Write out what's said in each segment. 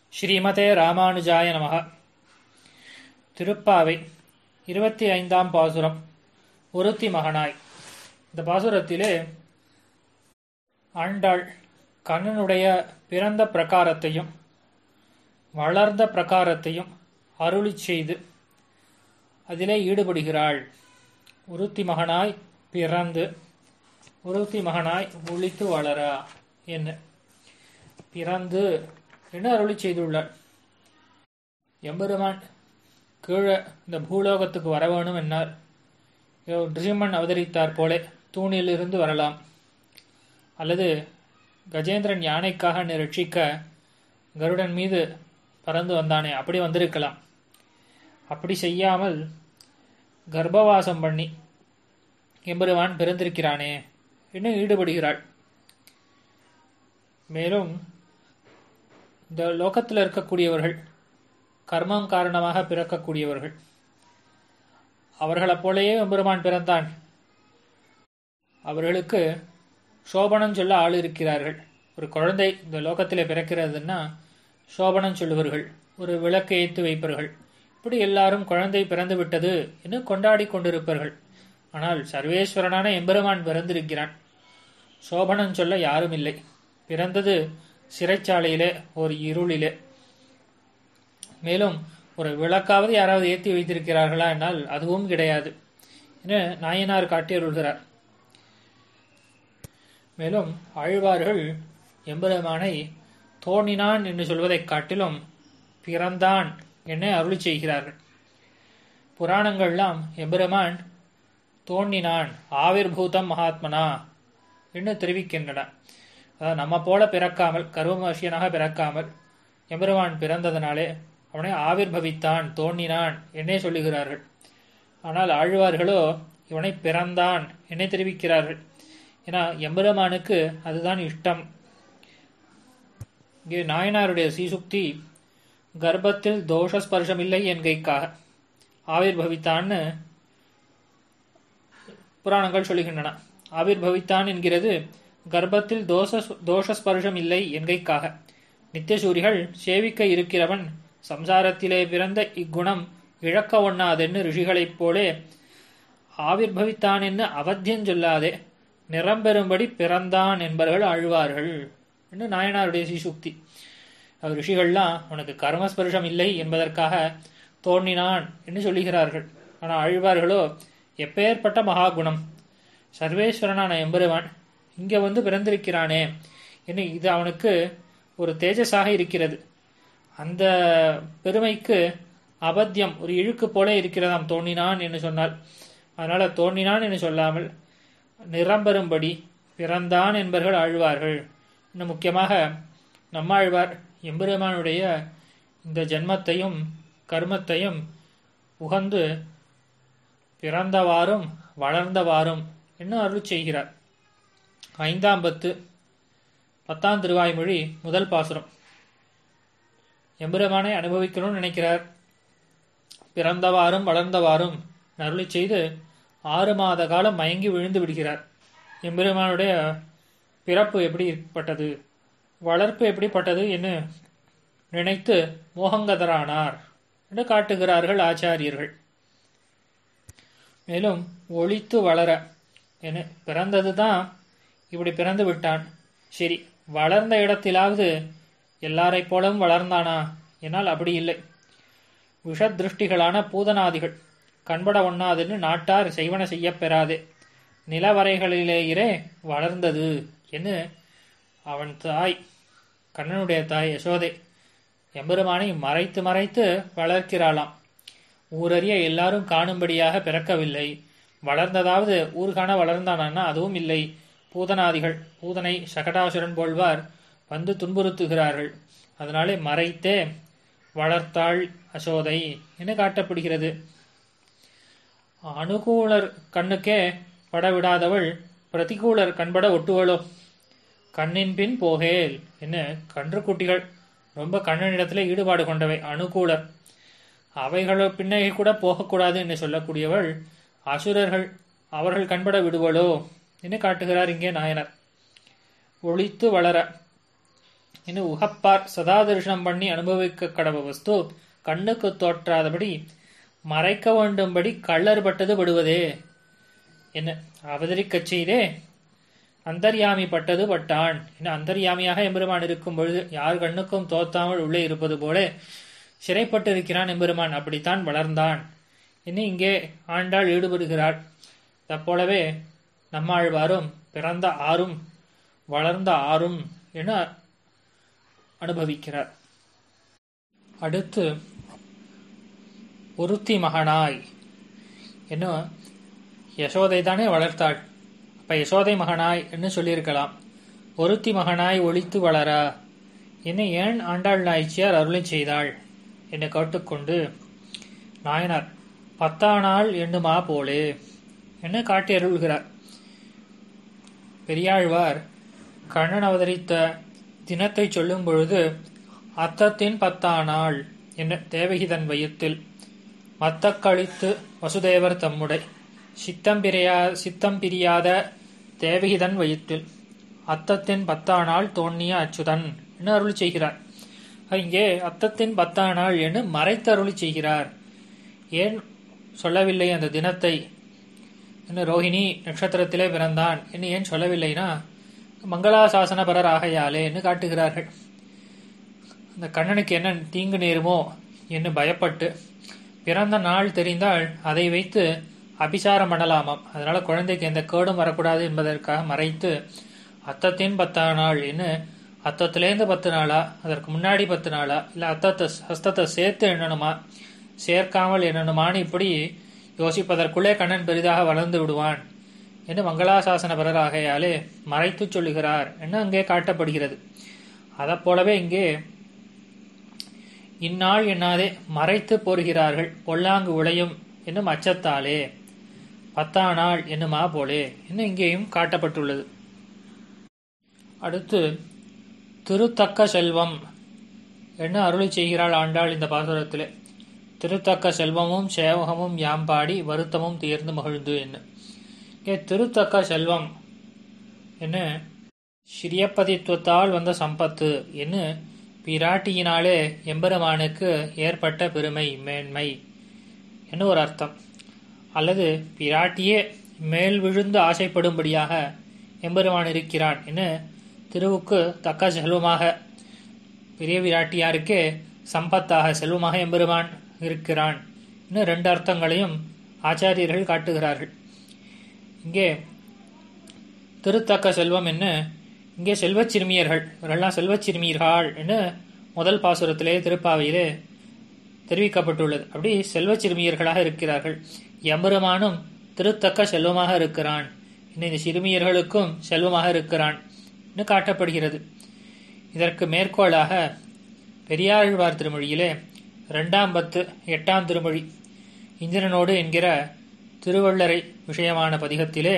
ஸ்ரீமதே ராமானுஜாய நமக திருப்பாவை இருபத்தி ஐந்தாம் பாசுரம் ஒருத்தி மகனாய் இந்த பாசுரத்திலே ஆண்டாள் கண்ணனுடைய பிறந்த பிரகாரத்தையும் வளர்ந்த பிரகாரத்தையும் அருளி செய்து அதிலே ஈடுபடுகிறாள் ஒருத்தி மகனாய் பிறந்து ஒருத்தி மகனாய் ஒழித்து வளரா என்ன பிறந்து என்ன அருளி செய்துள்ளாள் எம்பெருமான் கீழே இந்த பூலோகத்துக்கு வர வேணும் என்னார் ட்ரீமன் அவதரித்தார் போலே தூணிலிருந்து வரலாம் அல்லது கஜேந்திரன் யானைக்காக என்னை ரட்சிக்க கருடன் மீது பறந்து வந்தானே அப்படி வந்திருக்கலாம் அப்படி செய்யாமல் கர்ப்பவாசம் பண்ணி எம்பெருமான் பிறந்திருக்கிறானே இன்னும் ஈடுபடுகிறாள் மேலும் இந்த லோகத்தில் இருக்கக்கூடியவர்கள் கர்மம் காரணமாக பிறக்கக்கூடியவர்கள் அவர்களைப் போலேயே எம்பெருமான் பிறந்தான் அவர்களுக்கு சோபனம் சொல்ல ஆள் இருக்கிறார்கள் ஒரு குழந்தை இந்த லோகத்தில் பிறக்கிறதுன்னா சோபனம் சொல்லுவார்கள் ஒரு விளக்கு ஏற்றி வைப்பார்கள் இப்படி எல்லாரும் குழந்தை பிறந்து விட்டது என்று கொண்டாடி கொண்டிருப்பார்கள் ஆனால் சர்வேஸ்வரனான எம்பெருமான் பிறந்திருக்கிறான் சோபனம் சொல்ல யாரும் இல்லை பிறந்தது சிறைச்சாலையிலே ஒரு இருளிலே மேலும் ஒரு விளக்காவது யாராவது ஏற்றி வைத்திருக்கிறார்களா என்னால் அதுவும் கிடையாது என நாயனார் காட்டியருள்கிறார் மேலும் ஆழ்வார்கள் எம்பெருமானை தோணினான் என்று சொல்வதைக் காட்டிலும் பிறந்தான் என அருளி செய்கிறார்கள் புராணங்கள்லாம் எம்பெருமான் தோன்றினான் ஆவிர்பூதம் மகாத்மனா என்று தெரிவிக்கின்றன அதாவது நம்ம போல பிறக்காமல் கருவமர்ஷியனாக பிறக்காமல் எம்பெருமான் பிறந்ததனாலே அவனை ஆவிர்பவித்தான் தோன்றினான் என்னே சொல்லுகிறார்கள் ஆனால் ஆழ்வார்களோ இவனை பிறந்தான் என்னை தெரிவிக்கிறார்கள் ஏன்னா எம்பெருமானுக்கு அதுதான் இஷ்டம் இங்கே நாயனாருடைய சீசுக்தி கர்ப்பத்தில் தோஷஸ்பர்ஷமில்லை என்கைக்காக ஆவிர்பவித்தான்னு புராணங்கள் சொல்லுகின்றன ஆவிர்பவித்தான் என்கிறது கர்ப்பத்தில் தோஷ தோஷஸ்பர்ஷம் இல்லை என்கைக்காக நித்தியசூரிகள் சேவிக்க இருக்கிறவன் சம்சாரத்திலே பிறந்த இக்குணம் இழக்க ஒண்ணாதென்னு ரிஷிகளைப் போலே ஆவிர்பவித்தான் என்று அவத்தியம் சொல்லாதே நிறம்பெறும்படி பிறந்தான் என்பவர்கள் ஆழ்வார்கள் என்று நாயனாருடைய சீசுக்தி அவர் ரிஷிகள்லாம் உனக்கு கர்மஸ்பர்ஷம் இல்லை என்பதற்காக தோன்றினான் என்று சொல்லுகிறார்கள் ஆனால் ஆழ்வார்களோ எப்பேற்பட்ட மகாகுணம் சர்வேஸ்வரனான எம்பெருவான் இங்கே வந்து பிறந்திருக்கிறானே என்ன இது அவனுக்கு ஒரு தேஜஸாக இருக்கிறது அந்த பெருமைக்கு அபத்தியம் ஒரு இழுக்கு போல இருக்கிறதாம் தோன்றினான் என்று சொன்னால் அதனால தோன்றினான் என்று சொல்லாமல் நிறம்பெறும்படி பிறந்தான் என்பர்கள் ஆழ்வார்கள் இன்னும் முக்கியமாக நம்மாழ்வார் எம்பெருமானுடைய இந்த ஜென்மத்தையும் கர்மத்தையும் உகந்து பிறந்தவாறும் வளர்ந்தவாறும் என்ன அருள் செய்கிறார் ஐந்தாம் பத்து பத்தாம் திருவாய்மொழி முதல் பாசுரம் எம்பெருமானை அனுபவிக்கணும்னு நினைக்கிறார் பிறந்தவாறும் வளர்ந்தவாறும் அருளி செய்து ஆறு மாத காலம் மயங்கி விழுந்து விடுகிறார் எம்பெருமானுடைய பிறப்பு எப்படிப்பட்டது வளர்ப்பு எப்படிப்பட்டது என்று நினைத்து மோகங்கதரானார் என்று காட்டுகிறார்கள் ஆச்சாரியர்கள் மேலும் ஒழித்து வளர என பிறந்தது தான் இப்படி பிறந்து விட்டான் சரி வளர்ந்த இடத்திலாவது எல்லாரை போலவும் வளர்ந்தானா என்னால் அப்படி இல்லை விஷதிருஷ்டிகளான பூதனாதிகள் கண்பட ஒண்ணாதுன்னு நாட்டார் செய்வன செய்ய பெறாதே நிலவரைகளிலேயே வளர்ந்தது என்று அவன் தாய் கண்ணனுடைய தாய் யசோதை எம்பெருமானை மறைத்து மறைத்து வளர்க்கிறாளாம் ஊரறிய எல்லாரும் காணும்படியாக பிறக்கவில்லை வளர்ந்ததாவது ஊர்காண வளர்ந்தானா அதுவும் இல்லை பூதனாதிகள் பூதனை சகடாசுரன் போல்வார் வந்து துன்புறுத்துகிறார்கள் அதனாலே மறைத்தே வளர்த்தாள் அசோதை என காட்டப்படுகிறது அனுகூலர் கண்ணுக்கே படவிடாதவள் பிரதிகூலர் கண்பட ஒட்டுவளோ கண்ணின் பின் போகேல் என்ன கன்றுக்குட்டிகள் ரொம்ப கண்ணனிடத்தில் ஈடுபாடு கொண்டவை அனுகூலர் அவைகளோ பின்னே கூட போகக்கூடாது என்று சொல்லக்கூடியவள் அசுரர்கள் அவர்கள் கண்பட விடுவளோ என்று காட்டுகிறார் இங்கே நாயனர் ஒழித்து வளர இன்னும் உகப்பார் சதா தரிசனம் பண்ணி அனுபவிக்க கடவ வஸ்து கண்ணுக்கு தோற்றாதபடி மறைக்க வேண்டும்படி கள்ளர் பட்டது படுவதே என்ன அவதரிக்கச் செய்தே அந்தர்யாமி பட்டது பட்டான் என்ன அந்தர்யாமியாக எம்பெருமான் இருக்கும் பொழுது யார் கண்ணுக்கும் தோத்தாமல் உள்ளே இருப்பது போல சிறைப்பட்டு இருக்கிறான் எம்பெருமான் அப்படித்தான் வளர்ந்தான் இனி இங்கே ஆண்டாள் ஈடுபடுகிறாள் போலவே நம்மாழ்வாரும் பிறந்த ஆறும் வளர்ந்த ஆறும் என அனுபவிக்கிறார் அடுத்து ஒருத்தி மகனாய் என்ன யசோதை தானே வளர்த்தாள் அப்ப யசோதை மகனாய் என்று சொல்லியிருக்கலாம் ஒருத்தி மகனாய் ஒழித்து வளர என்னை ஏன் ஆண்டாள் நாய்ச்சியார் அருளை செய்தாள் என்னை கேட்டுக்கொண்டு நாயனார் பத்தா நாள் எண்ணுமா போலே என்ன காட்டி அருள்கிறார் பெரியாழ்வார் கண்ணன் அவதரித்த தினத்தை சொல்லும் பொழுது அத்தத்தின் பத்தா நாள் என்ன தேவகிதன் வயிற்றில் மத்தக்களித்து வசுதேவர் தம்முடை சித்தம் பிரியா சித்தம் பிரியாத தேவகிதன் வயிற்றில் அத்தத்தின் பத்தா நாள் தோன்னிய அச்சுதன் என்று அருள் செய்கிறார் இங்கே அத்தத்தின் பத்தா நாள் என்று மறைத்து அருளி செய்கிறார் ஏன் சொல்லவில்லை அந்த தினத்தை என்ன ரோஹிணி நட்சத்திரத்திலே பிறந்தான் என்று ஏன் சொல்லவில்லைனா மங்களாசாசன பரர் ஆகையாலே என்று காட்டுகிறார்கள் அந்த கண்ணனுக்கு என்ன தீங்கு நேருமோ என்று பயப்பட்டு பிறந்த நாள் தெரிந்தால் அதை வைத்து அபிசாரம் பண்ணலாமாம் அதனால குழந்தைக்கு எந்த கேடும் வரக்கூடாது என்பதற்காக மறைத்து அத்தத்தின் பத்தா நாள் என்ன அத்தத்திலேருந்து பத்து நாளா அதற்கு முன்னாடி பத்து நாளா இல்ல அத்தத்தை ஹஸ்தத்தை சேர்த்து எண்ணணுமா சேர்க்காமல் எண்ணணுமான்னு இப்படி யோசிப்பதற்குள்ளே கண்ணன் பெரிதாக வளர்ந்து விடுவான் என்று மங்களாசாசன பரராகையாலே மறைத்து சொல்லுகிறார் என்று அங்கே காட்டப்படுகிறது அதை போலவே இங்கே இந்நாள் எண்ணாதே மறைத்து போர்கிறார்கள் பொல்லாங்கு உழையும் என்னும் அச்சத்தாலே பத்தா நாள் என்னுமா போலே என்று இங்கேயும் காட்டப்பட்டுள்ளது அடுத்து திருத்தக்க செல்வம் என்ன அருளி செய்கிறாள் ஆண்டாள் இந்த பாசுரத்திலே திருத்தக்க செல்வமும் சேவகமும் யாம்பாடி வருத்தமும் தீர்ந்து மகிழ்ந்து என்ன இங்கே திருத்தக்க செல்வம் என்ன ஸ்ரீயப்பதித்துவத்தால் வந்த சம்பத்து என்ன பிராட்டியினாலே எம்பெருமானுக்கு ஏற்பட்ட பெருமை மேன்மை என்ன ஒரு அர்த்தம் அல்லது பிராட்டியே மேல் விழுந்து ஆசைப்படும்படியாக எம்பெருமான் இருக்கிறான் என்ன திருவுக்கு தக்க செல்வமாக பெரிய விராட்டியாருக்கே சம்பத்தாக செல்வமாக எம்பெருமான் இருக்கிறான் இன்னும் ரெண்டு அர்த்தங்களையும் ஆச்சாரியர்கள் காட்டுகிறார்கள் இங்கே திருத்தக்க செல்வம் என்ன இங்கே செல்வச் சிறுமியர்கள் இவரெல்லாம் செல்வச் சிறுமியர்கள் என்று முதல் பாசுரத்திலே திருப்பாவையிலே தெரிவிக்கப்பட்டுள்ளது அப்படி செல்வச் சிறுமியர்களாக இருக்கிறார்கள் எம்பெருமானும் திருத்தக்க செல்வமாக இருக்கிறான் இந்த சிறுமியர்களுக்கும் செல்வமாக இருக்கிறான் என்று காட்டப்படுகிறது இதற்கு மேற்கோளாக பெரியாழ்வார் திருமொழியிலே இரண்டாம் பத்து எட்டாம் திருமொழி இந்திரனோடு என்கிற திருவள்ளரை விஷயமான பதிகத்திலே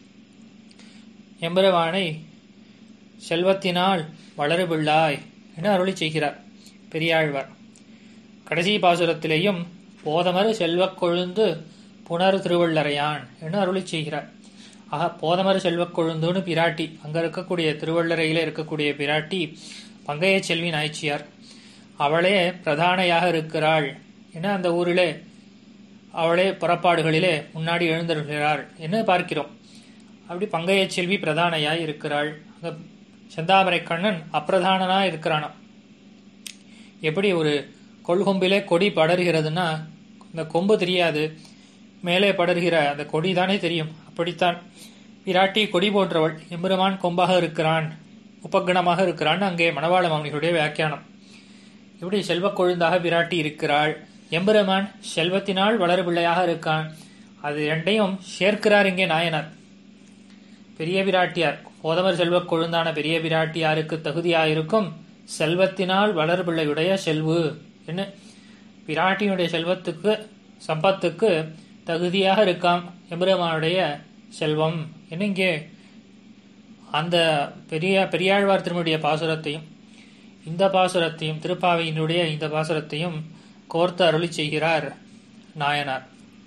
எம்பெருமானை செல்வத்தினால் வளருபிள்ளாய் என அருளி செய்கிறார் பெரியாழ்வார் கடைசி பாசுரத்திலேயும் போதமறு செல்வக் கொழுந்து புனர் திருவள்ளரையான் என அருளி செய்கிறார் ஆக போதமறு செல்வக் கொழுந்துன்னு பிராட்டி அங்க இருக்கக்கூடிய திருவள்ளரையில இருக்கக்கூடிய பிராட்டி பங்கைய செல்வி நாய்ச்சியார் அவளே பிரதானையாக இருக்கிறாள் என அந்த ஊரிலே அவளே புறப்பாடுகளிலே முன்னாடி எழுந்தருகிறாள் என்று பார்க்கிறோம் அப்படி பங்கைய செல்வி பிரதானையாய் இருக்கிறாள் அந்த செந்தாமரை கண்ணன் அப்பிரதானனா இருக்கிறானாம் எப்படி ஒரு கொள்கொம்பிலே கொடி படர்கிறதுன்னா இந்த கொம்பு தெரியாது மேலே படர்கிற அந்த கொடி தானே தெரியும் அப்படித்தான் பிராட்டி கொடி போன்றவள் எம்பெருமான் கொம்பாக இருக்கிறான் உபகணமாக இருக்கிறான் அங்கே மணவாள மாமனிகளுடைய வியாக்கியானம் இப்படி செல்வக் கொழுந்தாக பிராட்டி இருக்கிறாள் எம்பெருமான் செல்வத்தினால் வளர்பிள்ளையாக இருக்கான் அது இரண்டையும் சேர்க்கிறார் இங்கே நாயனார் பெரிய பிராட்டியார் கோதமர் செல்வக் கொழுந்தான பெரிய பிராட்டியாருக்கு தகுதியாயிருக்கும் செல்வத்தினால் வளர்பிள்ளையுடைய செல்வு என்ன பிராட்டியுடைய செல்வத்துக்கு சம்பத்துக்கு தகுதியாக இருக்காம் எம்பெருமானுடைய செல்வம் என்ன இங்கே அந்த பெரிய பெரியாழ்வார் திருமணிய பாசுரத்தையும் இந்த பாசுரத்தையும் திருப்பாவையினுடைய இந்த பாசுரத்தையும் கோர்த்து அருளி செய்கிறார் நாயனார்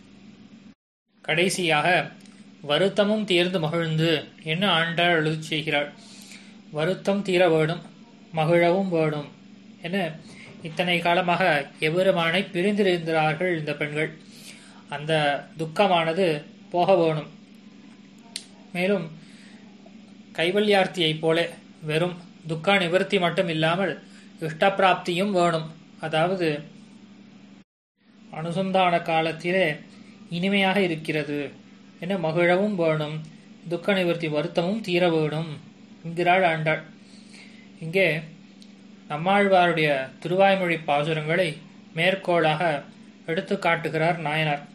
கடைசியாக வருத்தமும் தீர்ந்து மகிழ்ந்து என்ன ஆண்டாள் அருளி செய்கிறாள் வருத்தம் தீர வேணும் மகிழவும் வேணும் என இத்தனை காலமாக எவ்வருமானை பிரிந்திருந்தார்கள் இந்த பெண்கள் அந்த துக்கமானது போக வேணும் மேலும் கைவல்யார்த்தியைப் போல வெறும் துக்க நிவர்த்தி மட்டும் இல்லாமல் இஷ்டப்பிராப்தியும் வேணும் அதாவது அனுசந்தான காலத்திலே இனிமையாக இருக்கிறது என மகிழவும் வேணும் துக்க நிவர்த்தி வருத்தமும் தீர வேணும் என்கிறாள் ஆண்டாள் இங்கே நம்மாழ்வாருடைய திருவாய்மொழி பாசுரங்களை மேற்கோளாக எடுத்து காட்டுகிறார் நாயனார்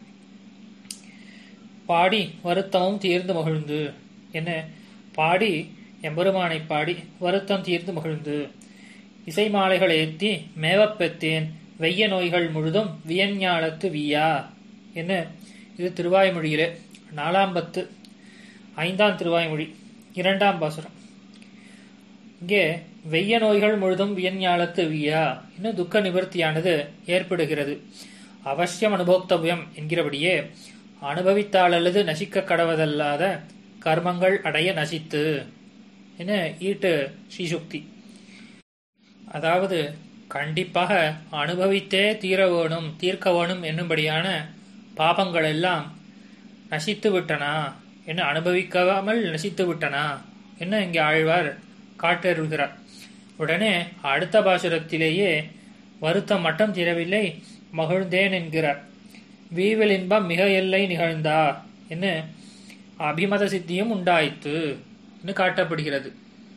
பாடி வருத்தமும் தீர்ந்து மகிழ்ந்து என்ன பாடி எம்பெருமானை பாடி வருத்தம் தீர்ந்து மகிழ்ந்து இசை மாலைகள் ஏத்தி மேவப்பெத்தேன் வெய்ய நோய்கள் முழுதும் வியஞ்ஞாலத்து வியா என்ன இது திருவாய்மொழியிலே நாலாம் பத்து ஐந்தாம் திருவாய்மொழி இரண்டாம் பாசுரம் இங்கே வெய்ய நோய்கள் முழுதும் வியஞ்ஞாலத்து வியா இன்னும் துக்க நிவர்த்தியானது ஏற்படுகிறது அவசியம் அனுபோக்தவ்யம் என்கிறபடியே அனுபவித்தால் அல்லது நசிக்க கடவதல்லாத கர்மங்கள் அடைய நசித்து என ஈட்டு ஸ்ரீசுக்தி அதாவது கண்டிப்பாக அனுபவித்தே தீர வேணும் தீர்க்க வேணும் என்னும்படியான பாபங்கள் எல்லாம் நசித்து விட்டனா என்ன அனுபவிக்காமல் நசித்து விட்டனா என்ன இங்கே ஆழ்வார் காட்டருள்கிறார் உடனே அடுத்த பாசுரத்திலேயே வருத்தம் மட்டும் தீரவில்லை மகிழ்ந்தேன் என்கிறார் வீவல் இன்பம் மிக எல்லை நிகழ்ந்தா என்ன அபிமத சித்தியும் உண்டாயிற்று என்று காட்டப்படுகிறது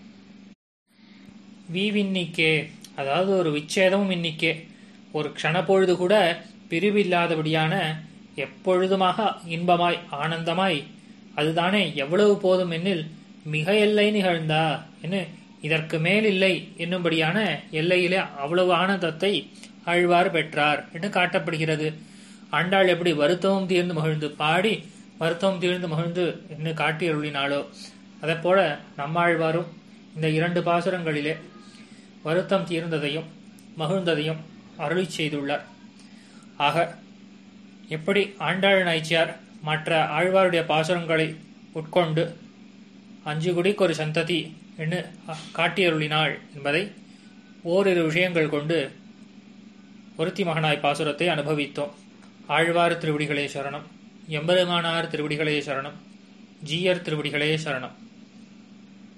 வீவின்னிக்கே அதாவது ஒரு விச்சேதமும் இன்னிக்கே ஒரு க்ஷணப்பொழுது கூட பிரிவில்லாதபடியான எப்பொழுதுமாக இன்பமாய் ஆனந்தமாய் அதுதானே எவ்வளவு போதும் என்னில் மிக எல்லை நிகழ்ந்தா என்ன இதற்கு மேல் இல்லை என்னும்படியான எல்லையிலே அவ்வளவு ஆனந்தத்தை ஆழ்வார் பெற்றார் என்று காட்டப்படுகிறது ஆண்டாள் எப்படி வருத்தமும் தீர்ந்து மகிழ்ந்து பாடி வருத்தமும் தீர்ந்து மகிழ்ந்து என்று காட்டி அருளினாளோ அதை போல நம்மாழ்வாரும் இந்த இரண்டு பாசுரங்களிலே வருத்தம் தீர்ந்ததையும் மகிழ்ந்ததையும் அருளி செய்துள்ளார் ஆக எப்படி ஆண்டாள் நாய்ச்சியார் மற்ற ஆழ்வாருடைய பாசுரங்களை உட்கொண்டு அஞ்சு குடிக்கு ஒரு சந்ததி என்று காட்டியருளினாள் என்பதை ஓரிரு விஷயங்கள் கொண்டு ஒருத்தி மகனாய் பாசுரத்தை அனுபவித்தோம் ஆழ்வார் திருவடிகளே சரணம் எம்பெருமானார் திருவடிகளே சரணம் ஜீயர் திருவடிகளே சரணம்